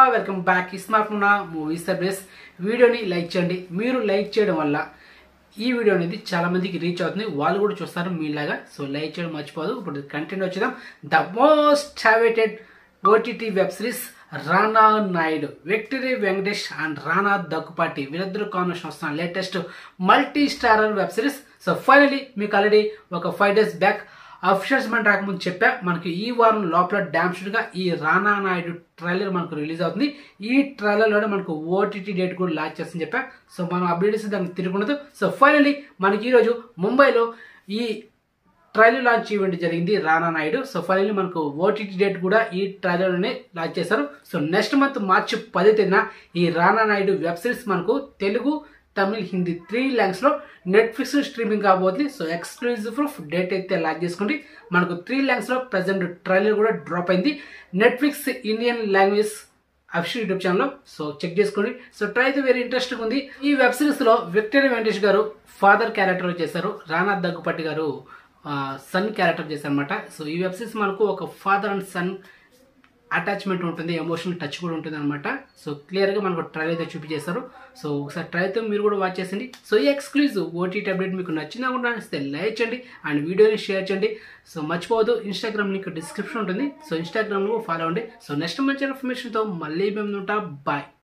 welcome back smart Munna movie service వీడియోని like చేయండి మీరు లైక్ చేయడం వల్ల ఈ వీడియో అనేది చాలా మందికి రీచ్ అవుతుంది వాళ్ళు కూడా చూస్తారు మీలాగా సో లైక్ చేయడం మర్చిపోదు ఇప్పుడు కంటెంట్ వచ్చేద్దాం the most awaited OTT web series Rana Naidu Victory Venkatesh and Rana Daggubati వీరిద్దరు కాంబినేషన్ వస్తున్న latest multi starrer web series so finally మీకు ఆల్రెడీ ఒక ఫైవ్ డేస్ బ్యాక్ అఫీషియల్స్ మన రాకముందు చెప్పా మనకి ఈ వారం లోపల డామ్ గా ఈ రానా నాయుడు ట్రైలర్ మనకు రిలీజ్ అవుతుంది ఈ ట్రైలర్లోనే మనకు ఓటీటీ డేట్ కూడా లాంచ్ చేస్తుందని చెప్పా సో మనం అప్డేట్స్ దానికి తిరుగుండదు సో ఫైనలీ మనకి ఈరోజు ముంబైలో ఈ ట్రైలర్ లాంచ్ ఈవెంట్ జరిగింది రానా నాయుడు సో ఫైనల్లీ మనకు ఓటీటీ డేట్ కూడా ఈ ట్రైలర్లోనే లాంచ్ చేశారు సో నెక్స్ట్ మంత్ మార్చి పది తేదీన ఈ రానా నాయుడు వెబ్ సిరీస్ మనకు తెలుగు తమిళ్ హిందీ త్రీ లాంగ్స్ లో నెట్ఫ్లిక్స్ స్ట్రీమింగ్ కాబోతుంది సో ఎక్స్క్లూజివ్ ప్రూఫ్ డేట్ అయితే లాంచ్ చేసుకోండి మనకు త్రీ లాంగ్స్ లో ప్రజెంట్ ట్రైలర్ కూడా డ్రాప్ అయింది Netflix Indian language official YouTube channel so check చేసుకోండి సో ట్రై అయితే వెరీ ఇంట్రెస్టింగ్ ఉంది ఈ వెబ్ సిరీస్ లో victory Venkatesh garu father character చేశారు రానా దగ్గుపట్టి గారు సన్ క్యారెక్టర్ చేశారు అనమాట సో ఈ వెబ్ సిరీస్ మనకు ఒక ఫాదర్ అండ్ సన్ అటాచ్మెంట్ ఉంటుంది ఎమోషనల్ టచ్ కూడా ఉంటుంది అనమాట సో క్లియర్గా మనకు ట్రైల్ అయితే చూపించేస్తారు సో ఒకసారి ట్రై అయితే మీరు కూడా వాచ్ చేసండి సో ఈ ఎక్స్క్లూజివ్ ఓటీటీ అప్డేట్ మీకు నచ్చినా కూడా ఇస్తే లైక్ చేయండి అండ్ వీడియోని షేర్ చేయండి సో మర్చిపోవద్దు ఇన్స్టాగ్రామ్ లింక్ డిస్క్రిప్షన్ ఉంటుంది సో ఇన్స్టాగ్రామ్లో ఫాలో అవ్వండి సో నెక్స్ట్ మంచి ఇన్ఫర్మేషన్తో మళ్ళీ మేము ఉంటాం బాయ్